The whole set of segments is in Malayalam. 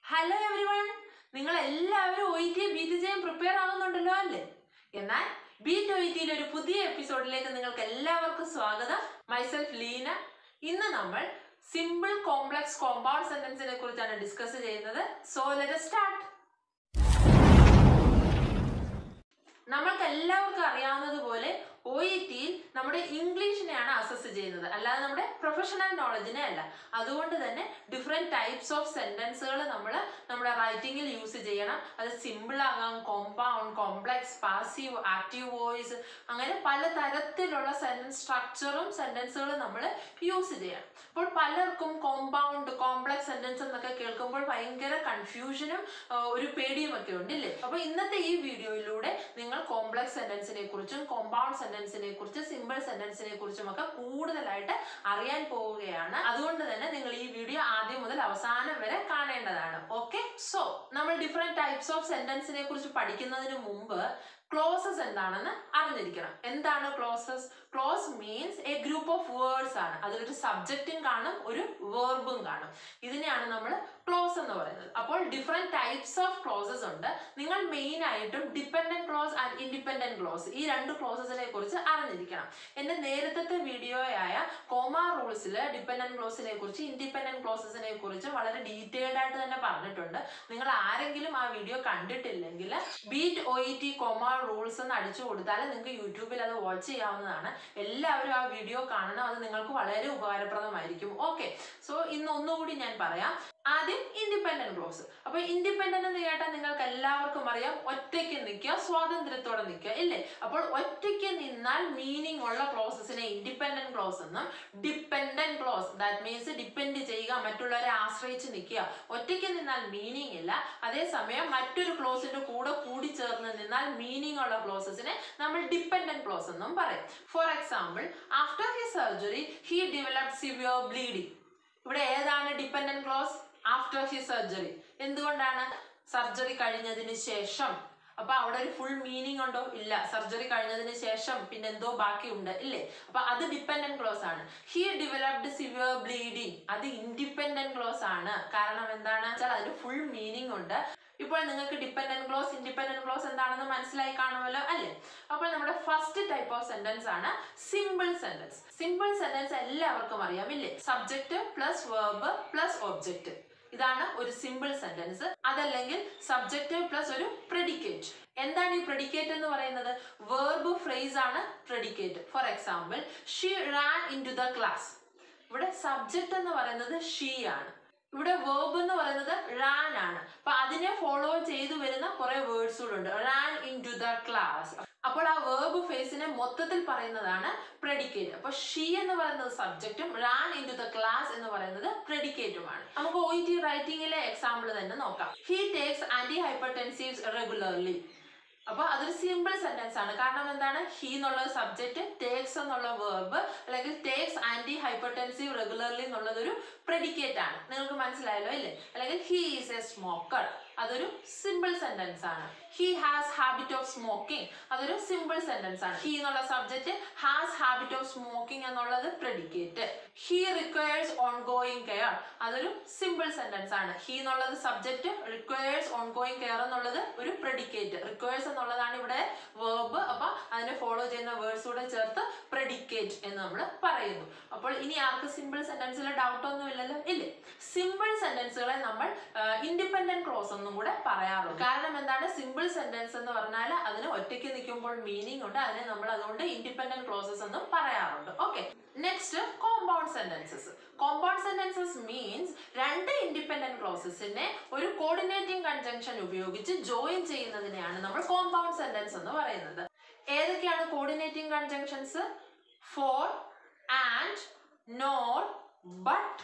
ഹലോ എവരി വൺ നിങ്ങൾ എല്ലാവരും ഒ ടി ബി ടി ജെയും പ്രിപ്പയർ ആവുന്നുണ്ടല്ലോ അല്ലേ എന്നാൽ ബീറ്റ് ഒ ടിയിലെ ഒരു പുതിയ എപ്പിസോഡിലേക്ക് നിങ്ങൾക്ക് എല്ലാവർക്കും സ്വാഗതം മൈസെൽഫ് ലീന ഇന്ന് നമ്മൾ സിമ്പിൾ കോംപ്ലക്സ് കോമ്പൗണ്ട് സെന്റൻസിനെ കുറിച്ചാണ് ഡിസ്കസ് ചെയ്യുന്നത് സോ ലെറ്റ് സ്റ്റാർട്ട് നമ്മൾക്ക് എല്ലാവർക്കും അറിയാവുന്നതുപോലെ ഒ ഇ ടിയിൽ നമ്മുടെ ഇംഗ്ലീഷിനെയാണ് അസസ് ചെയ്യുന്നത് അല്ലാതെ നമ്മുടെ പ്രൊഫഷണൽ നോളജിനെ അല്ല അതുകൊണ്ട് തന്നെ ഡിഫറെൻറ്റ് ടൈപ്സ് ഓഫ് സെൻറ്റൻസുകൾ നമ്മൾ നമ്മുടെ റൈറ്റിങ്ങിൽ യൂസ് ചെയ്യണം അത് സിമ്പിൾ ആകാം compound complex passive active voice അങ്ങനെ പല തരത്തിലുള്ള സെൻറ്റൻസ് സ്ട്രക്ചറും സെൻറ്റൻസുകളും നമ്മൾ യൂസ് ചെയ്യണം അപ്പോൾ പലർക്കും കോമ്പൗണ്ട് കോംപ്ലക്സ് സെൻറ്റൻസ് എന്നൊക്കെ കേൾക്കുമ്പോൾ ഭയങ്കര കൺഫ്യൂഷനും ഒരു പേടിയും ഒക്കെ ഉണ്ട് ഇല്ലേ അപ്പോൾ ഇന്നത്തെ ഈ വീഡിയോയിലൂടെ നിങ്ങൾ കോംപ്ലക്സ് സെൻറ്റൻസിനെ കുറിച്ചും കോമ്പൗണ്ട് സെൻറ്റൻസിനെ കുറിച്ച് സിമ്പിൾ സെൻറ്റൻസിനെ കുറിച്ചും ഒക്കെ കൂടുതലായിട്ട് അറിയാൻ പോവുകയാണ് അതുകൊണ്ട് തന്നെ നിങ്ങൾ ഈ വീഡിയോ ആദ്യം മുതൽ അവസാനം വരെ കാണേണ്ടതാണ് ഓക്കെ സോ നമ്മൾ ഡിഫറെന്റ് ടൈപ്സ് ഓഫ് സെന്റൻസിനെ കുറിച്ച് പഠിക്കുന്നതിന് മുമ്പ് ക്ലോസസ് എന്താണെന്ന് അറിഞ്ഞിരിക്കണം എന്താണ് clauses clause means a group of words ആണ് അതിലൊരു സബ്ജക്റ്റും കാണും ഒരു വേർബും കാണും ഇതിനെയാണ് നമ്മൾ ക്ലോസ് എന്ന് പറയുന്നത് അപ്പോൾ ഡിഫറെന്റ് ടൈപ്സ് ഓഫ് ക്ലോസസ് ഉണ്ട് നിങ്ങൾ മെയിൻ ആയിട്ടും dependent clause and independent clause ഈ രണ്ട് ക്ലോസസിനെ കുറിച്ച് അറിഞ്ഞിരിക്കണം എൻ്റെ നേരത്തെ വീഡിയോയായ കോമ റൂൾസിൽ ഡിപ്പെൻഡന്റ് ക്ലോസിനെ കുറിച്ച് ഇൻഡിപെൻഡന്റ് ക്ലോസസിനെ കുറിച്ച് വളരെ ഡീറ്റെയിൽഡ് ആയിട്ട് തന്നെ പറഞ്ഞിട്ടുണ്ട് നിങ്ങൾ ആരെങ്കിലും ആ വീഡിയോ കണ്ടിട്ടില്ലെങ്കിൽ beat O E T comma rules എന്ന് അടിച്ചു കൊടുത്താൽ നിങ്ങൾക്ക് യൂട്യൂബിൽ അത് വാച്ച് ചെയ്യാവുന്നതാണ് എല്ലാവരും ആ വീഡിയോ കാണണം അത് നിങ്ങൾക്ക് വളരെ ഉപകാരപ്രദമായിരിക്കും ഓക്കെ സോ ഇന്ന് ഒന്നുകൂടി ഞാൻ പറയാം ആദ്യം ഇൻഡിപെൻഡന്റ് ക്ലോസ് അപ്പൊ ഇൻഡിപെൻഡന്റ് എന്ന് കേട്ടാൽ നിങ്ങൾക്ക് എല്ലാവർക്കും അറിയാം ഒറ്റയ്ക്ക് നിൽക്കുക സ്വാതന്ത്ര്യത്തോടെ നിൽക്കുക ഇല്ലേ അപ്പോൾ ഒറ്റയ്ക്ക് നിന്നാൽ മീനിങ് ഉള്ള ക്ലോസസിനെ ഇൻഡിപെൻഡന്റ് ക്ലോസ് എന്നും dependent clause that means depend ചെയ്യുക മറ്റുള്ളവരെ ആശ്രയിച്ച് നിൽക്കുക ഒറ്റയ്ക്ക് നിന്നാൽ മീനിങ് ഇല്ല അതേസമയം മറ്റൊരു ക്ലോസിന്റെ കൂടെ കൂടി ചേർന്ന് നിന്നാൽ മീനിങ് ഉള്ള ക്ലോസസിനെ നമ്മൾ ഡിപ്പെൻഡന്റ് ക്ലോസ് എന്നും പറയും for example after he surgery he developed severe bleeding ഇവിടെ ഏതാണ് dependent clause after he surgery എന്തുകൊണ്ടാണ് സർജറി കഴിഞ്ഞതിന് ശേഷം അപ്പൊ അവിടെ ഒരു ഫുൾ മീനിങ് ഉണ്ടോ ഇല്ല സർജറി കഴിഞ്ഞതിന് ശേഷം പിന്നെ എന്തോ ബാക്കിയുണ്ട് ഇല്ലേ അപ്പൊ അത് ഡിപ്പെൻഡന്റ് ക്ലോസ് ആണ് ഹി ഡെവലപ്ഡ് സിവിയർ ബ്ലീഡിങ് അത് ഇൻഡിപെൻഡന്റ് ക്ലോസ് ആണ് കാരണം എന്താണ് വെച്ചാൽ അതിന് ഫുൾ മീനിങ് ഉണ്ട് ഇപ്പോൾ നിങ്ങൾക്ക് ഡിപ്പെൻഡന്റ് ക്ലോസ് ഇൻഡിപെൻഡന്റ് ക്ലോസ് എന്താണെന്ന് മനസ്സിലായി കാണുമല്ലോ അല്ലേ അപ്പോൾ നമ്മുടെ ഫസ്റ്റ് ടൈപ്പ് ഓഫ് സെന്റൻസ് ആണ് സിമ്പിൾ സെന്റൻസ് സിമ്പിൾ സെന്റൻസ് എല്ലാവർക്കും അറിയാം ഇല്ലേ subject plus verb plus object ഇതാണ് ഒരു സിമ്പിൾ സെന്റൻസ് അതല്ലെങ്കിൽ സബ്ജക്റ്റ് പ്ലസ് ഒരു പ്രെഡിക്കേറ്റ് എന്താണ് ഈ പ്രെഡിക്കേറ്റ് എന്ന് പറയുന്നത് വേർബ് ഫ്രേസ് ആണ് predicate for example she ran into the class ഇവിടെ സബ്ജക്റ്റ് എന്ന് പറയുന്നത് ഷീ ആണ് ഇവിടെ വേർബ് എന്ന് പറയുന്നത് റാൻ ആണ് അപ്പൊ അതിനെ ഫോളോ ചെയ്തു വരുന്ന കുറെ വേർഡ്സ് കൂടെ ഉണ്ട് ran into the class അപ്പോൾ ആ വേർബ് ഫേസിനെ മൊത്തത്തിൽ പറയുന്നതാണ് പ്രെഡിക്കേറ്റ് അപ്പൊ ഷീ എന്ന് പറയുന്നത് സബ്ജക്റ്റും ran into the class എന്ന് പറയുന്നത് പ്രെഡിക്കേറ്റുമാണ് നമുക്ക് ഒ ടി റൈറ്റിംഗിലെ എക്സാമ്പിൾ തന്നെ നോക്കാം he takes antihypertensives regularly അപ്പൊ അതൊരു സിമ്പിൾ സെന്റൻസ് ആണ് കാരണം എന്താണ് ഹി എന്നുള്ള സബ്ജക്റ്റ് ടേക്സ് എന്നുള്ള വേർബ് അല്ലെങ്കിൽ ടേക്സ് ആന്റി ഹൈപ്പർടെൻസീവ് റെഗുലർലി എന്നുള്ളത് ഒരു പ്രെഡിക്കേറ്റ് ആണ് നിങ്ങൾക്ക് മനസ്സിലായല്ലോ ഇല്ലേ അല്ലെങ്കിൽ ഹി ഈസ് എ സ്മോക്കർ അതൊരു സിമ്പിൾ സെന്റൻസ് ആണ് he has habit of smoking അതൊരു സിമ്പിൾ സെന്റൻസ് ആണ് ഹി എന്നുള്ള subject has habit of smoking എന്നുള്ളത് predicate he requires ongoing care അതൊരു സിമ്പിൾ സെന്റൻസ് ആണ് ഹി എന്നുള്ളത് subject requires ongoing care എന്നുള്ളത് ഒരു പ്രെഡിക്കേറ്റ് റിക്വയേഴ്സ് എന്നുള്ളതാണ് ഇവിടെ വേർബ് അപ്പൊ അതിനെ ഫോളോ ചെയ്യുന്ന വേർഡ്സ് കൂടെ ചേർത്ത് പ്രെഡിക്കേറ്റ് എന്ന് നമ്മൾ പറയുന്നു അപ്പോൾ ഇനി ആർക്ക് സിമ്പിൾ സെന്റൻസിൽ ഡൗട്ട് ഒന്നും ഇല്ലല്ലോ ഇല്ലേ സിമ്പിൾ സെന്റൻസുകളെ നമ്മൾ ഇൻഡിപെൻഡന്റ് ക്ലോസ് ഒന്നും കൂടെ പറയാറുണ്ട് കാരണം എന്താണ് സിമ്പിൾ സെന്റൻസ് എന്ന് പറഞ്ഞാൽ അതിന് ഒറ്റയ്ക്ക് നിൽക്കുമ്പോൾ മീനിങ് ഉണ്ട് അതിനെ നമ്മൾ അതുകൊണ്ട് ഇൻഡിപെൻഡന്റ് ക്ലോസസ് എന്നും പറയാറുണ്ട് okay next compound sentences compound sentences means രണ്ട് ഇൻഡിപെൻഡന്റ് ക്ലോസസിനെ ഒരു കോർഡിനേറ്റിംഗ് കൺജങ്ഷൻ ഉപയോഗിച്ച് ജോയിൻ ചെയ്യുന്നതിനെയാണ് നമ്മൾ കോമ്പൗണ്ട് സെന്റൻസ് എന്ന് പറയുന്നത് ഏതൊക്കെയാണ് coordinating conjunctions for and nor but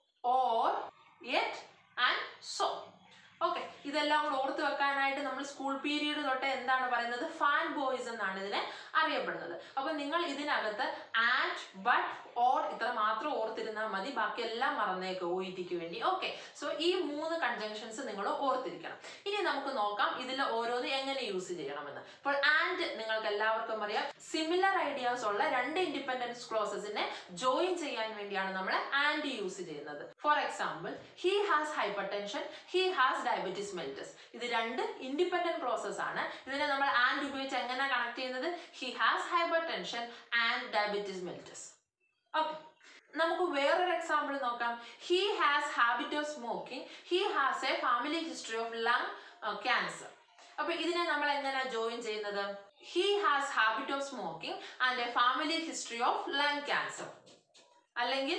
or yet and so okay ഇതെല്ലാം കൂടെ ഓർത്ത് വെക്കാനായിട്ട് നമ്മൾ സ്കൂൾ പീരീഡ് തൊട്ട് എന്താണ് പറയുന്നത് ഫാൻ ബോയ്സ് എന്നാണ് ഇതിനെ അറിയപ്പെടുന്നത് അപ്പൊ നിങ്ങൾ ഇതിനകത്ത് ആൻഡ് ബട്ട് ഓർ ഇത്ര മാത്രം ഓർത്തിരുന്നാൽ മതി ബാക്കി എല്ലാം മറന്നേക്ക് ഒ ഇ ടിക്ക് വേണ്ടി ഓക്കെ സോ ഈ മൂന്ന് കൺജങ്ഷൻസ് നിങ്ങൾ ഓർത്തിരിക്കണം ഇനി നമുക്ക് നോക്കാം ഇതിൽ ഓരോന്ന് എങ്ങനെ യൂസ് ചെയ്യണമെന്ന് ഇപ്പോൾ ആൻഡ് നിങ്ങൾക്ക് എല്ലാവർക്കും അറിയാം സിമിലർ ഐഡിയാസ് ഉള്ള രണ്ട് ഇൻഡിപെൻഡൻസ് ക്ലോസസിനെ ജോയിൻ ചെയ്യാൻ വേണ്ടിയാണ് നമ്മൾ ആൻഡ് യൂസ് ചെയ്യുന്നത് for example he has hypertension he has diabetes mellitus ഇത് രണ്ട് ഇൻഡിപെൻഡന്റ് പ്രോസസ് ആണ് ഇതിനെ നമ്മൾ ആൻഡ് ഉപയോഗിച്ച് എങ്ങനെ കണക്ട് ചെയ്യുന്നത് he has hypertension and diabetes mellitus okay നമുക്ക് വേറൊരു എക്സാമ്പിൾ നോക്കാം he has habit of smoking he has a family history of lung cancer അപ്പൊ ഇതിനെ നമ്മൾ എങ്ങനെ ജോയിൻ ചെയ്യുന്നത് he has habit of smoking and a family history of lung cancer അല്ലെങ്കിൽ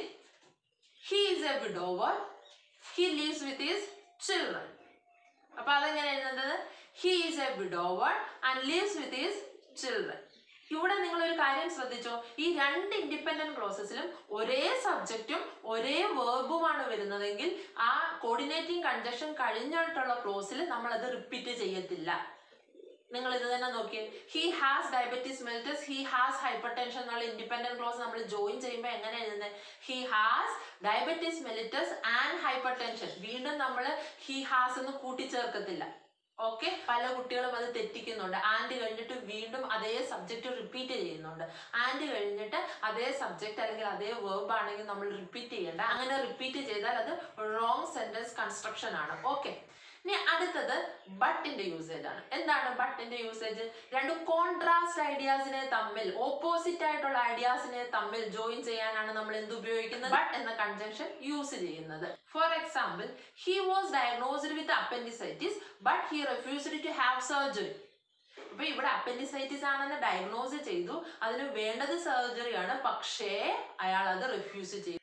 he is a widower he leaves with his children അപ്പൊ അതെങ്ങനെ എഴുതുന്നത് he is a widower and leaves with his children ഇവിടെ നിങ്ങൾ ഒരു കാര്യം ശ്രദ്ധിച്ചോ ഈ രണ്ട് ഇൻഡിപെൻഡന്റ് ക്ലോസസിലും ഒരേ സബ്ജക്റ്റും ഒരേ വേർബുമാണ് വരുന്നതെങ്കിൽ ആ കോർഡിനേറ്റിംഗ് കൺജക്ഷൻ കഴിഞ്ഞിട്ടുള്ള ക്ലോസിൽ നമ്മൾ അത് റിപ്പീറ്റ് ചെയ്യത്തില്ല നിങ്ങൾ ഇത് തന്നെ നോക്കിയേ he has diabetes mellitus he has hypertension എന്നുള്ള ഇൻഡിപെൻഡന്റ് ക്ലോസ് നമ്മൾ ജോയിൻ ചെയ്യുമ്പോൾ എങ്ങനെ എഴുതുന്നത് he has diabetes mellitus and hypertension വീണ്ടും നമ്മൾ ഹി ഹാസ് എന്ന് കൂട്ടിച്ചേർക്കത്തില്ല ഓക്കെ പല കുട്ടികളും അത് തെറ്റിക്കുന്നുണ്ട് ആൻഡ് കഴിഞ്ഞിട്ട് വീണ്ടും അതേ സബ്ജക്റ്റ് റിപ്പീറ്റ് ചെയ്യുന്നുണ്ട് ആൻഡ് കഴിഞ്ഞിട്ട് അതേ സബ്ജക്റ്റ് അല്ലെങ്കിൽ അതേ വേർബ് ആണെങ്കിൽ നമ്മൾ റിപ്പീറ്റ് ചെയ്യേണ്ട അങ്ങനെ റിപ്പീറ്റ് ചെയ്താൽ അത് റോങ് സെന്റൻസ് കൺസ്ട്രക്ഷൻ ആണ് ഓക്കെ ഇനി അടുത്തത് ബട്ടിന്റെ യൂസേജ് ആണ് എന്താണ് ബട്ടിന്റെ യൂസേജ് രണ്ട് കോൺട്രാസ്റ്റ് ഐഡിയാസിനെ തമ്മിൽ ഓപ്പോസിറ്റ് ആയിട്ടുള്ള ഐഡിയാസിനെ തമ്മിൽ ജോയിൻ ചെയ്യാനാണ് നമ്മൾ എന്ത് ഉപയോഗിക്കുന്നത് ബട്ട് എന്ന കൺജങ്ഷൻ യൂസ് ചെയ്യുന്നത് for example he was diagnosed with appendicitis but he refused to have surgery അപ്പൊ ഇവിടെ അപ്പൻഡിസൈറ്റിസ് ആണെന്ന് ഡയഗ്നോസ് ചെയ്തു അതിന് വേണ്ടത് സർജറിയാണ് പക്ഷേ അയാൾ അത് റിഫ്യൂസ് ചെയ്തു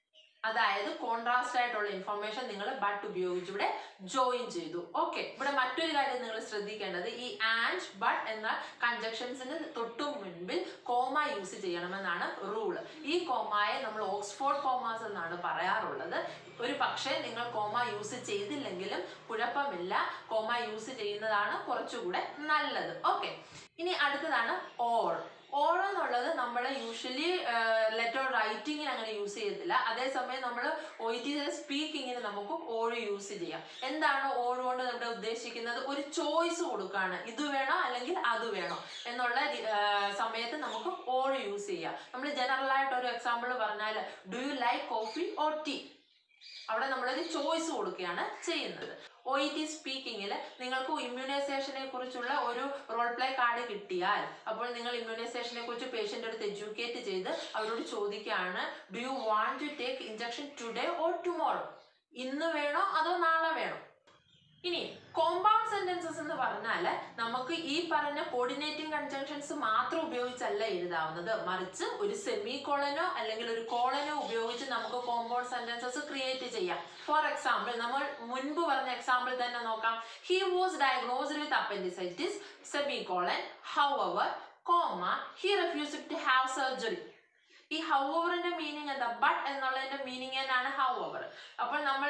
അതായത് കോൺട്രാസ്റ്റ് ആയിട്ടുള്ള ഇൻഫർമേഷൻ നിങ്ങൾ ബട്ട് ഉപയോഗിച്ച് ഇവിടെ ജോയിൻ ചെയ്തു ഓക്കെ ഇവിടെ മറ്റൊരു കാര്യം നിങ്ങൾ ശ്രദ്ധിക്കേണ്ടത് ഈ ആൻഡ് ബട്ട് എന്ന കൺജക്ഷൻസിന് തൊട്ടു മുൻപിൽ കോമ യൂസ് ചെയ്യണമെന്നാണ് റൂള് ഈ കോമയെ നമ്മൾ ഓക്സ്ഫോർഡ് കോമാസ് എന്നാണ് പറയാറുള്ളത് ഒരു പക്ഷേ നിങ്ങൾ കോമ യൂസ് ചെയ്തില്ലെങ്കിലും കുഴപ്പമില്ല കോമ യൂസ് ചെയ്യുന്നതാണ് കുറച്ചുകൂടെ നല്ലത് ഓക്കെ ഇനി അടുത്തതാണ് ഓൾ ഓൾ എന്നുള്ളത് നമ്മൾ യൂഷ്വലി ലെറ്റർ റൈറ്റിങ്ങിന് അങ്ങനെ യൂസ് ചെയ്യത്തില്ല അതേസമയം നമ്മൾ ഒ ടി സ്പീക്കിങ്ങിന് നമുക്ക് ഓഴ് യൂസ് ചെയ്യാം എന്താണ് ഓഴ് കൊണ്ട് നമ്മുടെ ഉദ്ദേശിക്കുന്നത് ഒരു ചോയ്സ് കൊടുക്കുകയാണ് ഇത് വേണോ അല്ലെങ്കിൽ അത് വേണോ എന്നുള്ള രി- ആ, സമയത്ത് നമുക്ക് ഓഴ് യൂസ് ചെയ്യാം നമ്മൾ ജനറൽ ആയിട്ട് ഒരു എക്സാമ്പിൾ പറഞ്ഞാൽ do you like coffee or tea അവിടെ നമ്മളൊരു ചോയ്സ് കൊടുക്കുകയാണ് ചെയ്യുന്നത് ഒ ഇ ടി സ്പീക്കിങ്ങിൽ നിങ്ങൾക്ക് ഇമ്മ്യൂണൈസേഷനെ കുറിച്ചുള്ള ഒരു റോൾ പ്ലേ കാർഡ് കിട്ടിയാൽ അപ്പോൾ നിങ്ങൾ ഇമ്മ്യൂണൈസേഷനെ കുറിച്ച് പേഷ്യൻ്റെ അടുത്ത് എഡ്യൂക്കേറ്റ് ചെയ്ത് അവരോട് ചോദിക്കുകയാണ് do you want to take injection today or tomorrow ഇന്ന് വേണോ അതോ നാളെ വേണോ ഇനി കോമ്പൗണ്ട് സെന്റൻസസ് എന്ന് പറഞ്ഞാൽ നമുക്ക് ഈ പറഞ്ഞ കോർഡിനേറ്റിംഗ് കൺജങ്ഷൻസ് മാത്രം ഉപയോഗിച്ചല്ല എഴുതാവുന്നത് മറിച്ച് ഒരു സെമി കോളനോ അല്ലെങ്കിൽ ഒരു കോളനോ ഉപയോഗിച്ച് നമുക്ക് കോമ്പൗണ്ട് സെന്റൻസസ് ക്രിയേറ്റ് ചെയ്യാം ഫോർ എക്സാമ്പിൾ നമ്മൾ മുൻപ് പറഞ്ഞ എക്സാമ്പിൾ തന്നെ നോക്കാം he was diagnosed with appendicitis semicolon however comma he refuse to have surgery ഈ ഹൗ ഓവറിന്റെ മീനിങ് എന്താ ബട്ട് എന്നുള്ളതിന്റെ മീനിങ് തന്നെയാണ് ഹൗ ഓവർ അപ്പോൾ നമ്മൾ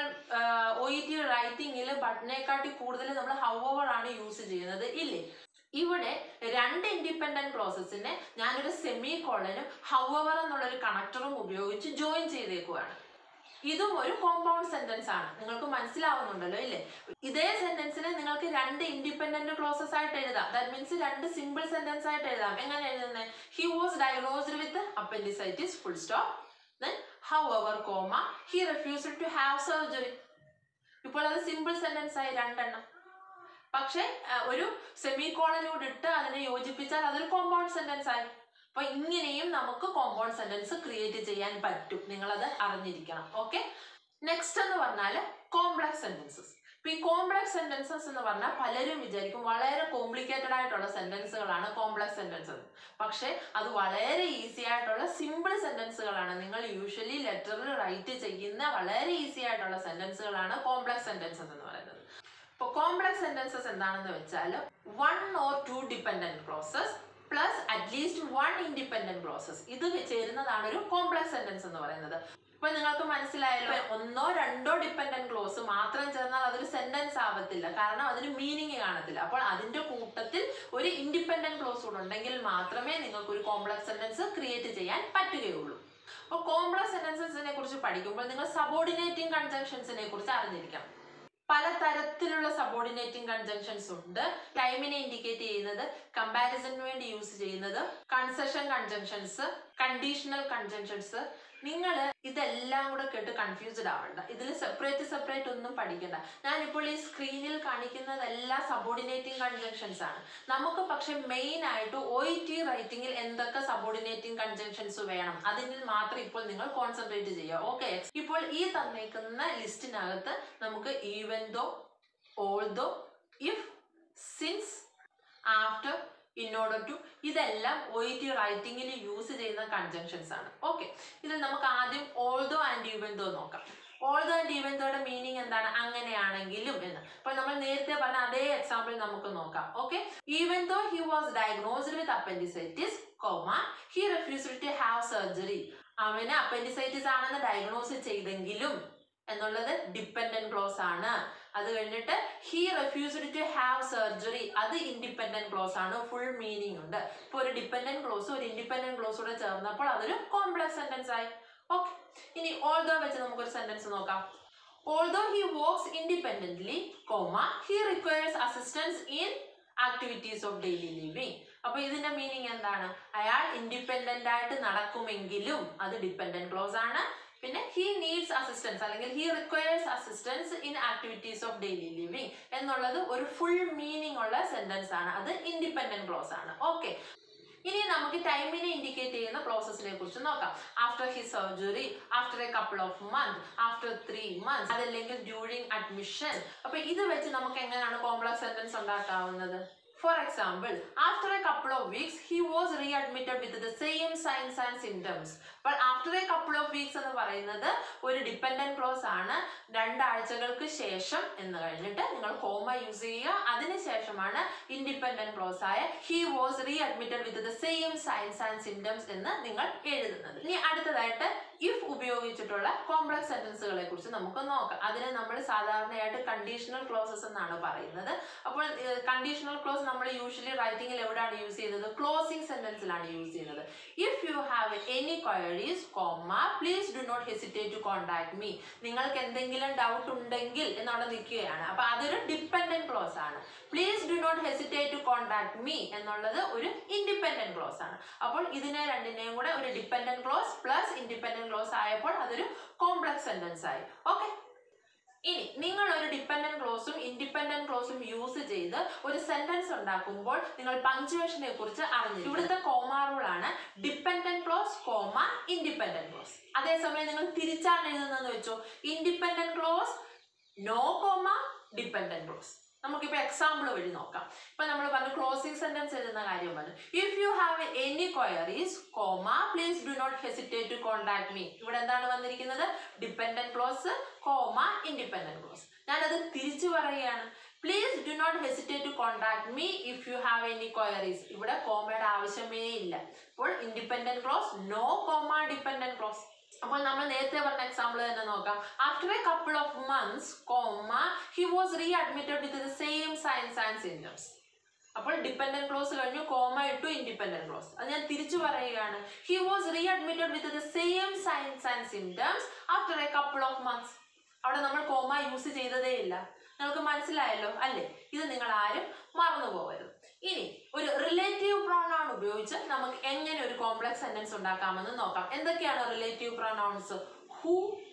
ഒ ഇ ടി റൈറ്റിംഗിൽ ബട്ടിനെക്കാട്ടി കൂടുതൽ നമ്മൾ ഹൗ ഓവർ ആണ് യൂസ് ചെയ്യുന്നത് ഇല്ലേ ഇവിടെ രണ്ട് ഇൻഡിപെൻഡന്റ് പ്രോസസ്സിനെ ഞാനൊരു സെമി കോളനും ഹൗ ഓവർ എന്നുള്ള ഒരു കണക്ടറും ഉപയോഗിച്ച് ജോയിൻ ചെയ്തേക്കുവാണ് ഇതും ഒരു കോമ്പൗണ്ട് സെന്റൻസ് ആണ് നിങ്ങൾക്ക് മനസ്സിലാവുന്നുണ്ടല്ലോ ഇല്ലേ ഇതേ സെന്റൻസിനെ നിങ്ങൾക്ക് രണ്ട് ഇൻഡിപെൻഡന്റ് ക്ലോസസ് ആയിട്ട് എഴുതാം ദാറ്റ് മീൻസ് രണ്ട് സിമ്പിൾ സെന്റൻസ് ആയിട്ട് എഴുതാം എങ്ങനെ എഴുതുന്നത് he was diagnosed with appendicitis full stop then however comma he refused to have surgery ഇപ്പോൾ അത് സിമ്പിൾ സെന്റൻസ് ആയി രണ്ടെണ്ണം പക്ഷേ ആ, ഒരു സെമി കോളനോട് ഇട്ട് അതിനെ യോജിപ്പിച്ചാൽ അതൊരു കോമ്പൗണ്ട് സെന്റൻസ് ആയി അപ്പൊ ഇങ്ങനെയും നമുക്ക് കോമ്പൗണ്ട് സെന്റൻസ് ക്രിയേറ്റ് ചെയ്യാൻ പറ്റും നിങ്ങളത് അറിഞ്ഞിരിക്കണം ഓക്കെ നെക്സ്റ്റ് എന്ന് പറഞ്ഞാൽ കോംപ്ലക്സ് സെന്റൻസസ് ഇപ്പൊ ഈ കോംപ്ലക്സ് സെന്റൻസസ് എന്ന് പറഞ്ഞാൽ പലരും വിചാരിക്കും വളരെ കോംപ്ലിക്കേറ്റഡ് ആയിട്ടുള്ള സെന്റൻസുകളാണ് കോംപ്ലക്സ് സെന്റൻസസ് പക്ഷേ അത് വളരെ ഈസി ആയിട്ടുള്ള സിമ്പിൾ സെന്റൻസുകളാണ് നിങ്ങൾ യൂഷ്വലി ലെറ്ററിൽ റൈറ്റ് ചെയ്യുന്ന വളരെ ഈസി ആയിട്ടുള്ള സെന്റൻസുകളാണ് കോംപ്ലക്സ് സെന്റൻസസ് എന്ന് പറയുന്നത് ഇപ്പോൾ കോംപ്ലക്സ് സെന്റൻസസ് എന്താണെന്ന് വെച്ചാൽ one or two dependent clauses plus at least one independent clauses ഇത് ചേരുന്നതാണ് ഒരു കോംപ്ലക്സ് സെന്റൻസ് എന്ന് പറയുന്നത് ഇപ്പൊ നിങ്ങൾക്ക് മനസ്സിലായല്ലോ ഒന്നോ രണ്ടോ ഡിപ്പെൻഡന്റ് ക്ലോസ് മാത്രം ചേർന്നാൽ അതൊരു സെന്റൻസ് ആവത്തില്ല കാരണം അതിന് മീനിങ് കാണത്തില്ല അപ്പോൾ അതിന്റെ കൂട്ടത്തിൽ ഒരു ഇൻഡിപെൻഡന്റ് ക്ലോസ് കൂടെ ഉണ്ടെങ്കിൽ മാത്രമേ നിങ്ങൾക്ക് ഒരു കോംപ്ലക്സ് സെന്റൻസ് ക്രിയേറ്റ് ചെയ്യാൻ പറ്റുകയുള്ളൂ അപ്പോൾ കോംപ്ലക്സ് സെന്റൻസസിനെ കുറിച്ച് പഠിക്കുമ്പോൾ നിങ്ങൾ സബോർഡിനേറ്റിംഗ് കൺജങ്ഷൻസിനെ കുറിച്ച് അറിഞ്ഞിരിക്കണം പല തരത്തിലുള്ള സബോർഡിനേറ്റിംഗ് കൺജങ്ഷൻസ് ഉണ്ട് ടൈമിനെ ഇൻഡിക്കേറ്റ് ചെയ്യുന്നത് കമ്പാരിസണിന് വേണ്ടി യൂസ് ചെയ്യുന്നത് കൺസെഷൻ കൺജങ്ഷൻസ് കണ്ടീഷണൽ കൺജങ്ഷൻസ് നിങ്ങൾ ഇതെല്ലാം കൂടെ കേട്ട് കൺഫ്യൂസ്ഡ് ആവണ്ട ഇതിൽ സെപ്പറേറ്റ് സെപ്പറേറ്റ് ഒന്നും പഠിക്കണ്ട ഞാനിപ്പോൾ ഈ സ്ക്രീനിൽ കാണിക്കുന്നതെല്ലാം സബോർഡിനേറ്റിംഗ് കൺജങ്ഷൻസ് ആണ് നമുക്ക് പക്ഷെ മെയിൻ ആയിട്ട് ഒ ഇ ടി റൈറ്റിംഗിൽ എന്തൊക്കെ സബോർഡിനേറ്റിംഗ് കൺജങ്ഷൻസ് വേണം അതിൽ മാത്രം ഇപ്പോൾ നിങ്ങൾ കോൺസെൻട്രേറ്റ് ചെയ്യുക ഓക്കെ ഇപ്പോൾ ഈ തന്നേക്കുന്ന ലിസ്റ്റിനകത്ത് നമുക്ക് even though although if since after in order to ഇതെല്ലാം ഒ ഇ ടി റൈറ്റിംഗിൽ യൂസ് ചെയ്യുന്ന കൺജങ്ഷൻസ് ആണ് ഓക്കെ ഇതിൽ നമുക്ക് ആദ്യം ഓൾദോ ആൻഡ് ഈവൻ ദോ നോക്കാം ഓൾദോ ആൻഡ് ഈവൻ ദോയുടെ മീനിങ് എന്താണ് അങ്ങനെയാണെങ്കിലും എന്ന് അപ്പോൾ നമ്മൾ നേരത്തെ പറഞ്ഞ അതേ എക്സാമ്പിൾ നമുക്ക് നോക്കാം okay even though he was diagnosed with appendicitis comma he refused to have surgery അവന് അപ്പൻഡിസൈറ്റിസ് ആണെന്ന് ഡയഗ്നോസ് ചെയ്തെങ്കിലും എന്നുള്ളത് ഡിപ്പെൻഡന്റ് ക്ലോസ് ആണ് അത് കഴിഞ്ഞിട്ട് he refused to have surgery അത് ഇൻഡിപെൻഡന്റ് ക്ലോസ് ആണ് ഫുൾ മീനിങ് ഉണ്ട് ഇപ്പോൾ ഒരു ഡിപ്പെൻഡന്റ് ക്ലോസ് ഒരു ഇൻഡിപെൻഡന്റ് ക്ലോസ് കൂടെ ചേർന്നപ്പോൾ അതൊരു കോംപ്ലക്സ് സെന്റൻസ് ആയി ഓക്കെ ഇനി ഓൾദോ വെച്ച് നമുക്കൊരു സെന്റൻസ് നോക്കാം although he works independently comma he requires assistance in activities of daily living അപ്പൊ ഇതിന്റെ മീനിങ് എന്താണ് അയാൾ ഇൻഡിപെൻഡന്റ് ആയിട്ട് നടക്കുമെങ്കിലും അത് ഡിപ്പെൻഡന്റ് ക്ലോസ് ആണ് പിന്നെ ഹി നീഡ്സ് അസിസ്റ്റൻസ് അല്ലെങ്കിൽ he requires assistance in activities of daily living എന്നുള്ളത് ഒരു ഫുൾ മീനിങ് ഉള്ള സെന്റൻസ് ആണ് അത് ഇൻഡിപെൻഡന്റ് ക്ലോസ് ആണ് ഓക്കെ ഇനി നമുക്ക് ടൈമിനെ ഇൻഡിക്കേറ്റ് ചെയ്യുന്ന പ്രോസസ്സിനെ കുറിച്ച് നോക്കാം after he surgery after a couple of month after three months അതല്ലെങ്കിൽ ഡ്യൂറിങ് അഡ്മിഷൻ അപ്പൊ ഇത് വെച്ച് നമുക്ക് എങ്ങനെയാണ് കോംപ്ലക്സ് സെന്റൻസ് ഉണ്ടാക്കാവുന്നത് for example after a couple of weeks he was readmitted with the same signs and symptoms അപ്പോൾ after a couple of weeks എന്ന് പറയുന്നത് ഒരു ഡിപ്പെൻഡന്റ് ക്ലോസ് ആണ് രണ്ടാഴ്ചകൾക്ക് ശേഷം എന്ന് കഴിഞ്ഞിട്ട് നിങ്ങൾ കോമ യൂസ് ചെയ്യുക അതിനുശേഷമാണ് ഇൻഡിപെൻഡന്റ് ക്ലോസ് ആയ he was readmitted with the same signs and symptoms എന്ന് നിങ്ങൾ എഴുതുന്നത് ഇനി അടുത്തതായിട്ട് ഇഫ് ഉപയോഗിച്ചിട്ടുള്ള കോംപ്ലക്സ് സെന്റൻസുകളെ കുറിച്ച് നമുക്ക് നോക്കാം അതിനെ നമ്മൾ സാധാരണയായിട്ട് കണ്ടീഷണൽ ക്ലോസസ് എന്നാണ് പറയുന്നത് അപ്പോൾ കണ്ടീഷണൽ ക്ലോസ് നമ്മൾ യൂഷ്വലി റൈറ്റിംഗിൽ എവിടെയാണ് യൂസ് ചെയ്യുന്നത് ക്ലോസിംഗ് സെന്റൻസിലാണ് യൂസ് ചെയ്യുന്നത് if you have any queries comma please do not hesitate to contact me നിങ്ങൾക്ക് എന്തെങ്കിലും ഡൗട്ട് ഉണ്ടെങ്കിൽ എന്നവിടെ നിൽക്കുകയാണ് അപ്പൊ അതൊരു ഡിപ്പെൻഡന്റ് ക്ലോസ് ആണ് please do not hesitate to contact me എന്നുള്ളത് ഒരു ഇൻഡിപെൻഡന്റ് ക്ലോസ് ആണ് അപ്പോൾ ഇതിനെ രണ്ടിനെയും കൂടെ ഒരു dependent clause plus independent clause ആയപ്പോൾ അതൊരു കോംപ്ലക്സ് സെന്റൻസ് ആയി ഓക്കെ ഇനി നിങ്ങൾ ഒരു ഡിപ്പെൻഡന്റ് ക്ലോസും ഇൻഡിപെൻഡന്റ് ക്ലോസും യൂസ് ചെയ്ത് ഒരു സെന്റൻസ് ഉണ്ടാക്കുമ്പോൾ നിങ്ങൾ പങ്ക്ച്വേഷനെ കുറിച്ച് അറിഞ്ഞു ഇവിടുത്തെ കോമ റൂൾ ആണ് dependent clause comma independent clause അതേസമയം നിങ്ങൾ തിരിച്ചാണ് എഴുതുന്നതെന്ന് വെച്ചോ independent clause no comma dependent clause നമുക്കിപ്പോൾ എക്സാമ്പിൾ വഴി നോക്കാം ഇപ്പൊ നമ്മൾ പറഞ്ഞു ക്ലോസിംഗ് സെന്റൻസ് എഴുതുന്ന കാര്യം പറഞ്ഞു if you have any queries comma please do not hesitate to contact me ഇവിടെ എന്താണ് വന്നിരിക്കുന്നത് dependent clause comma independent clause ഞാനത് തിരിച്ചു പറയുകയാണ് please do not hesitate to contact me if you have any queries ഇവിടെ കോമയുടെ ആവശ്യമേ ഇല്ല അപ്പോൾ independent clause no comma dependent clause അപ്പോൾ നമ്മൾ നേരത്തെ പറഞ്ഞ എക്സാമ്പിൾ തന്നെ നോക്കാം after a couple of months comma he was readmitted with the same signs and symptoms അപ്പോൾ ഡിപ്പെൻഡന്റ് ക്ലോസ് കഴിഞ്ഞു കോമ ഇട്ടു ഇൻഡിപെൻഡന്റ് ക്ലോസ് അത് ഞാൻ തിരിച്ചു പറയുകയാണ് he was readmitted with the same signs and symptoms after a couple of months അവിടെ നമ്മൾ കോമ യൂസ് ചെയ്തതേ ഇല്ല നിങ്ങൾക്ക് മനസ്സിലായല്ലോ അല്ലേ ഇത് നിങ്ങൾ ആരും മറന്നു പോകരുത് ഇനി ഒരു റിലേറ്റീവ് പ്രോണൗൺ ഉപയോഗിച്ച് നമുക്ക് എങ്ങനെ ഒരു കോംപ്ലക്സ് സെന്റൻസ് ഉണ്ടാക്കാമെന്ന് നോക്കാം എന്തൊക്കെയാണ് relative pronouns who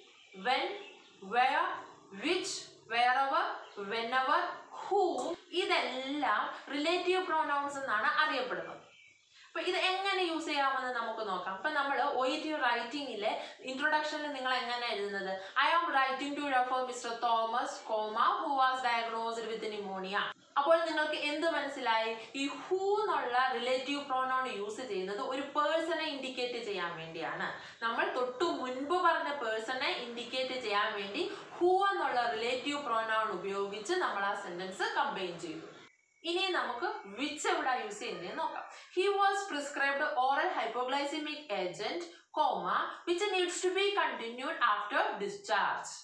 when where which wherever whenever who ഇതെല്ലാം റിലേറ്റീവ് പ്രോണൗൺസ് എന്നാണ് അറിയപ്പെടുന്നത് അപ്പൊ ഇത് എങ്ങനെ യൂസ് ചെയ്യാമെന്ന് നമുക്ക് നോക്കാം അപ്പൊ നമ്മൾ ഒ ഇ ടി റൈറ്റിംഗിലെ ഇൻട്രൊഡക്ഷനിൽ നിങ്ങൾ എങ്ങനെ എഴുതുന്നത് I am writing to refer mister Thomas comma who was diagnosed with pneumonia അപ്പോൾ നിങ്ങൾക്ക് എന്ത് മനസ്സിലായി ഈ ഹൂ എന്നുള്ള റിലേറ്റീവ് പ്രോണൗൺ യൂസ് ചെയ്യുന്നത് ഒരു പേഴ്സണെ ഇൻഡിക്കേറ്റ് ചെയ്യാൻ വേണ്ടിയാണ് നമ്മൾ തൊട്ടു മുൻപ് പറഞ്ഞ പേഴ്സണെ ഇൻഡിക്കേറ്റ് ചെയ്യാൻ വേണ്ടി ഹൂ എന്നുള്ള റിലേറ്റീവ് പ്രോണൗൺ ഉപയോഗിച്ച് നമ്മൾ ആ സെന്റൻസ് കമ്പൈൻ ചെയ്തു ഇനി നമുക്ക് വിച്ച് എവിടെ യൂസ് ചെയ്യുന്നത് നോക്കാം he was prescribed oral hypoglycaemic agent comma which needs to be continued after discharge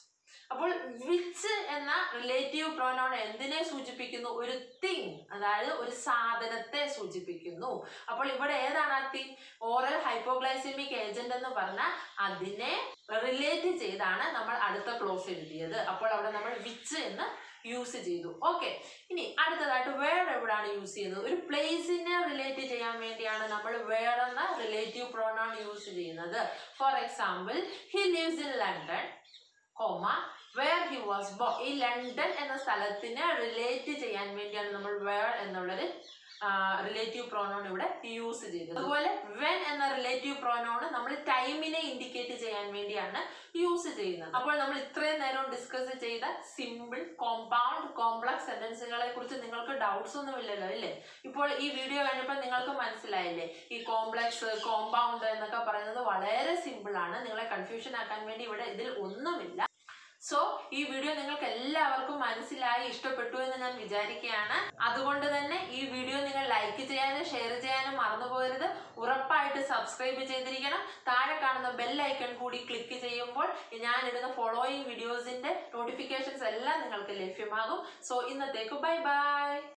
അപ്പോൾ വിച്ച് എന്ന റിലേറ്റീവ് പ്രോനൗൺ എന്തിനെ സൂചിപ്പിക്കുന്നു ഒരു തിങ് അതായത് ഒരു സാധനത്തെ സൂചിപ്പിക്കുന്നു അപ്പോൾ ഇവിടെ ഏതാണ് ആ തിങ് ഓറൽ ഹൈപ്പോഗ്ലൈസിമിക് ഏജന്റ് എന്ന് പറഞ്ഞാൽ അതിനെ റിലേറ്റ് ചെയ്താണ് നമ്മൾ അടുത്ത ക്ലോസ് എഴുതിയത് അപ്പോൾ അവിടെ നമ്മൾ വിച്ച് എന്ന് യൂസ് ചെയ്തു ഓക്കെ ഇനി അടുത്തതായിട്ട് വേർ എവിടാണ് യൂസ് ചെയ്യുന്നത് ഒരു പ്ലേസിനെ റിലേറ്റ് ചെയ്യാൻ വേണ്ടിയാണ് നമ്മൾ വേർ എന്ന റിലേറ്റീവ് പ്രോണൗൺ യൂസ് ചെയ്യുന്നത് for example he lives in London comma where he was ബോ ഈ ലണ്ടൻ എന്ന സ്ഥലത്തിനെ റിലേറ്റ് ചെയ്യാൻ വേണ്ടിയാണ് നമ്മൾ വേർ എന്നുള്ളൊരു റിലേറ്റീവ് പ്രോനോൺ ഇവിടെ യൂസ് ചെയ്തത് അതുപോലെ വെൻ എന്ന റിലേറ്റീവ് പ്രോനോൺ നമ്മൾ ടൈമിനെ ഇൻഡിക്കേറ്റ് ചെയ്യാൻ വേണ്ടിയാണ് യൂസ് ചെയ്യുന്നത് അപ്പോൾ നമ്മൾ ഇത്രയും നേരം ഡിസ്കസ് ചെയ്ത സിമ്പിൾ കോമ്പൗണ്ട് കോംപ്ലക്സ് സെന്റൻസുകളെ കുറിച്ച് നിങ്ങൾക്ക് ഡൗട്ട്സ് ഒന്നും ഇല്ലല്ലോ അല്ലേ ഇപ്പോൾ ഈ വീഡിയോ കഴിഞ്ഞപ്പോൾ നിങ്ങൾക്ക് മനസ്സിലായില്ലേ ഈ കോംപ്ലക്സ് കോമ്പൗണ്ട് എന്നൊക്കെ പറയുന്നത് വളരെ സിമ്പിൾ ആണ് നിങ്ങളെ കൺഫ്യൂഷൻ ആക്കാൻ വേണ്ടി ഇവിടെ ഇതിൽ ഒന്നുമില്ല സോ ഈ വീഡിയോ നിങ്ങൾക്ക് എല്ലാവർക്കും മനസ്സിലായി ഇഷ്ടപ്പെട്ടു എന്ന് ഞാൻ വിചാരിക്കുകയാണ് അതുകൊണ്ട് തന്നെ ഈ വീഡിയോ നിങ്ങൾ ലൈക്ക് ചെയ്യാനും ഷെയർ ചെയ്യാനും മറന്നു പോകരുത് ഉറപ്പായിട്ട് സബ്സ്ക്രൈബ് ചെയ്തിരിക്കണം താഴെ കാണുന്ന ബെൽ ഐക്കൺ കൂടി ക്ലിക്ക് ചെയ്യുമ്പോൾ ഞാനിടുന്ന ഫോളോയിങ് വീഡിയോസിന്റെ നോട്ടിഫിക്കേഷൻസ് എല്ലാം നിങ്ങൾക്ക് ലഭ്യമാകും സോ ഇന്നത്തേക്ക് ബൈ ബൈ